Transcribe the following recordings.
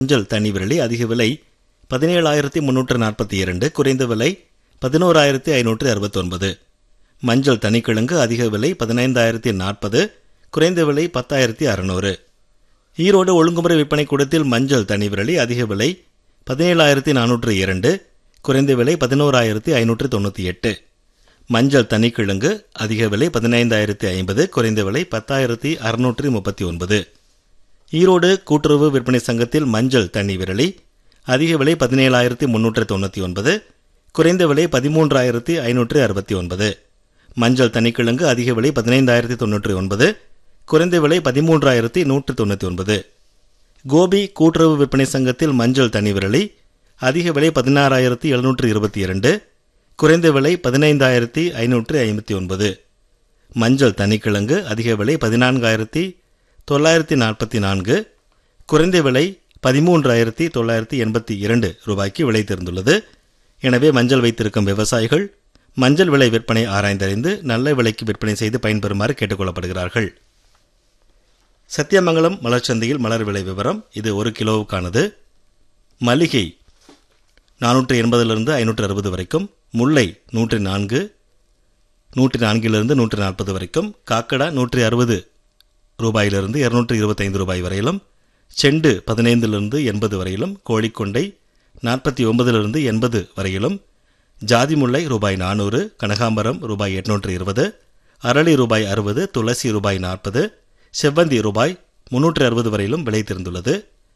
மஞ்சள் தனி விரலி அதிக விலை பதினேழாயிரத்தி முன்னூற்று நாற்பத்தி இரண்டு குறைந்த விலை பதினோராயிரத்தி ஐநூற்று அறுபத்தொன்பது மஞ்சள் தனிக்கிழங்கு அதிக விலை பதினைந்தாயிரத்தி நாற்பது குறைந்த விலை பத்தாயிரத்தி அறுநூறு ஈரோடு ஒழுங்குமுறை விற்பனை கூடத்தில் மஞ்சள் தனி விரலி அதிக விலை பதினேழாயிரத்தி நானூற்று இரண்டு குறைந்த விலை பதினோராயிரத்தி ஐநூற்று தொண்ணூற்றி எட்டு மஞ்சள் தனிக்கிழங்கு அதிக விலை பதினைந்தாயிரத்தி ஐம்பது குறைந்த விலை பத்தாயிரத்தி அறுநூற்றி முப்பத்தி ஒன்பது ஈரோடு கூட்டுறவு விற்பனை சங்கத்தில் மஞ்சள் தண்ணி விரலி அதிக விலை பதினேழாயிரத்தி முன்னூற்று தொண்ணூற்றி ஒன்பது குறைந்த விலை பதிமூன்றாயிரத்தி ஐநூற்று அறுபத்தி ஒன்பது மஞ்சள் தனிக்கிழங்கு அதிக விலை பதினைந்தாயிரத்தி தொண்ணூற்றி ஒன்பது குறைந்த விலை பதிமூன்றாயிரத்தி நூற்று தொண்ணூற்றி ஒன்பது கோபி கூட்டுறவு விற்பனை சங்கத்தில் மஞ்சள் தனி விரலி அதிக விலை பதினாறாயிரத்தி எழுநூற்று இருபத்தி இரண்டு குறைந்த விலை பதினைந்தாயிரத்தி ஐநூற்று ஐம்பத்தி ஒன்பது மஞ்சள் தனிக்கிழங்கு அதிக விலை பதினான்காயிரத்தி தொள்ளாயிரத்தி நாற்பத்தி நான்கு குறைந்த விலை பதிமூன்றாயிரத்தி தொள்ளாயிரத்தி எண்பத்தி இரண்டு ரூபாய்க்கு விலை தெரிந்துள்ளது எனவே மஞ்சள் வைத்திருக்கும் விவசாயிகள் மஞ்சள் விலை விற்பனை ஆராய்ந்தறிந்து நல்ல விலைக்கு விற்பனை செய்து பயன்பெறுமாறு கேட்டுக்கொள்ளப்படுகிறார்கள் சத்தியமங்கலம் மலர்ச்சந்தையில் மலர் விலை விவரம் இது ஒரு கிலோவுக்கானது மல்லிகை நானூற்று எண்பதிலிருந்து ஐநூற்று அறுபது வரைக்கும் முல்லை நூற்றி நான்கு நூற்றி நான்கிலிருந்து நூற்றி நாற்பது வரைக்கும் காக்கடா நூற்றி அறுபது ரூபாயிலிருந்து இருநூற்றி இருபத்தைந்து ரூபாய் வரையிலும் செண்டு பதினைந்திலிருந்து எண்பது வரையிலும் கோழிக்கொண்டை நாற்பத்தி ஒன்பதிலிருந்து எண்பது வரையிலும் ஜாதி முல்லை ரூபாய் நானூறு கனகாம்பரம் ரூபாய் எட்நூற்று இருபது அரளி ரூபாய் அறுபது துளசி ரூபாய் நாற்பது செவ்வந்தி ரூபாய் முன்னூற்று அறுபது வரையிலும் விலை தெரிந்துள்ளது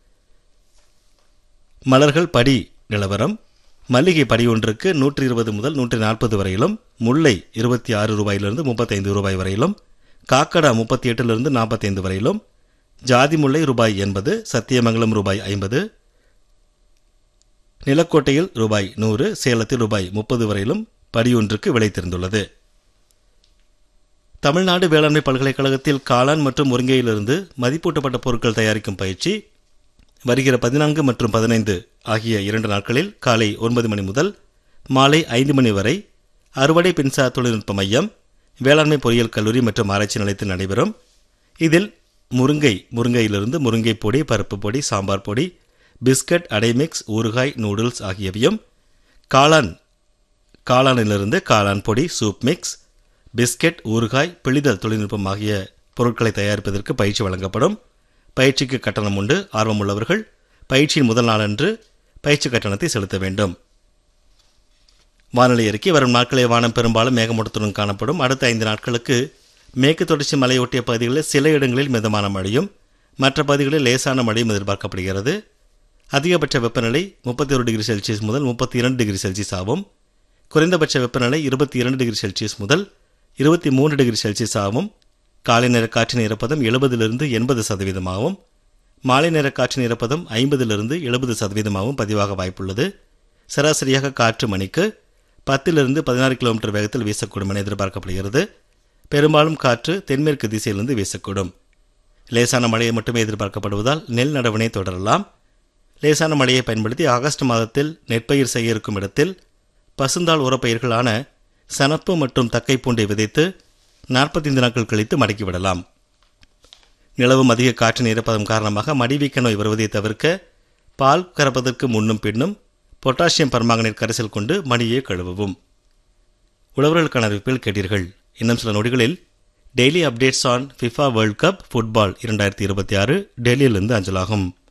மலர்கள் படி நிலவரம் மல்லிகை படி ஒன்றுக்கு நூற்றி இருபது முதல் நூற்றி நாற்பது வரையிலும் முல்லை இருபத்தி ஆறு ரூபாயிலிருந்து முப்பத்தைந்து ரூபாய் வரையிலும் காக்கடா முப்பத்தி எட்டிலிருந்து நாற்பத்தைந்து வரையிலும் ஜாதி முல்லை ரூபாய் எண்பது சத்தியமங்கலம் ரூபாய் ஐம்பது நிலக்கோட்டையில் ரூபாய் நூறு சேலத்தில் ரூபாய் முப்பது வரையிலும் படியொன்றுக்கு விலை தெரிந்துள்ளது தமிழ்நாடு வேளாண்மை பல்கலைக்கழகத்தில் காளான் மற்றும் முருங்கையிலிருந்து மதிப்பூட்டப்பட்ட பொருட்கள் தயாரிக்கும் பயிற்சி வருகிற பதினான்கு மற்றும் பதினைந்து ஆகிய இரண்டு நாட்களில் காலை ஒன்பது மணி முதல் மாலை ஐந்து மணி வரை அறுவடை மின்சார தொழில்நுட்ப மையம் வேளாண்மை பொறியியல் கல்லூரி மற்றும் ஆராய்ச்சி நிலையத்தில் நடைபெறும் இதில் முருங்கை முருங்கையிலிருந்து முருங்கை பொடி பருப்பு பொடி சாம்பார் பொடி பிஸ்கட் அடைமிக்ஸ் ஊறுகாய் நூடுல்ஸ் ஆகியவையும் காளான் காளானிலிருந்து காளான் பொடி சூப் மிக்ஸ் பிஸ்கட் ஊறுகாய் பிழிதல் தொழில்நுட்பம் ஆகிய பொருட்களை தயாரிப்பதற்கு பயிற்சி வழங்கப்படும் பயிற்சிக்கு கட்டணம் உண்டு ஆர்வமுள்ளவர்கள் பயிற்சியின் முதல் நாளன்று பயிற்சி கட்டணத்தை செலுத்த வேண்டும் வானிலை அறிக்கை வரும் நாட்களில் வானம் பெரும்பாலும் மேகமூட்டத்துடன் காணப்படும் அடுத்த ஐந்து நாட்களுக்கு மேற்கு தொடர்ச்சி மலையொட்டிய பகுதிகளில் சில இடங்களில் மிதமான மழையும் மற்ற பகுதிகளில் லேசான மழையும் எதிர்பார்க்கப்படுகிறது அதிகபட்ச வெப்பநிலை முப்பத்தி ஒரு டிகிரி செல்சியஸ் முதல் முப்பத்தி இரண்டு டிகிரி செல்சியஸ் ஆகும் குறைந்தபட்ச வெப்பநிலை இருபத்தி இரண்டு டிகிரி செல்சியஸ் முதல் இருபத்தி மூன்று டிகிரி செல்சியஸ் ஆகும் காலை நேர காற்றின் ஈரப்பதம் எழுபதிலிருந்து எண்பது சதவீதமாகவும் மாலை நேர காற்றின் ஈரப்பதம் ஐம்பதிலிருந்து எழுபது சதவீதமாகவும் பதிவாக வாய்ப்புள்ளது சராசரியாக காற்று மணிக்கு பத்திலிருந்து பதினாறு கிலோமீட்டர் வேகத்தில் வீசக்கூடும் என எதிர்பார்க்கப்படுகிறது பெரும்பாலும் காற்று தென்மேற்கு திசையிலிருந்து வீசக்கூடும் லேசான மழையை மட்டுமே எதிர்பார்க்கப்படுவதால் நெல் நடவினை தொடரலாம் லேசான மழையை பயன்படுத்தி ஆகஸ்ட் மாதத்தில் நெற்பயிர் செய்ய இருக்கும் இடத்தில் பசுந்தாள் உரப்பயிர்களான சனப்பு மற்றும் தக்கை பூண்டை விதைத்து நாற்பத்தைந்து நாட்கள் கழித்து மடக்கிவிடலாம் நிலவும் அதிக காற்றின் ஈரப்பதம் காரணமாக மடிவீக்க நோய் வருவதை தவிர்க்க பால் கறப்பதற்கு முன்னும் பின்னும் பொட்டாசியம் பர்மாங்கனேட் கரைசல் கொண்டு மடியை கழுவவும் உழவர்களுக்கான அறிவிப்பில் கேட்டீர்கள் இன்னும் சில நொடிகளில் daily updates on FIFA world cup football இரண்டாயிரத்தி இருபத்தி ஆறு டெல்லியிலிருந்து அஞ்சலாகும்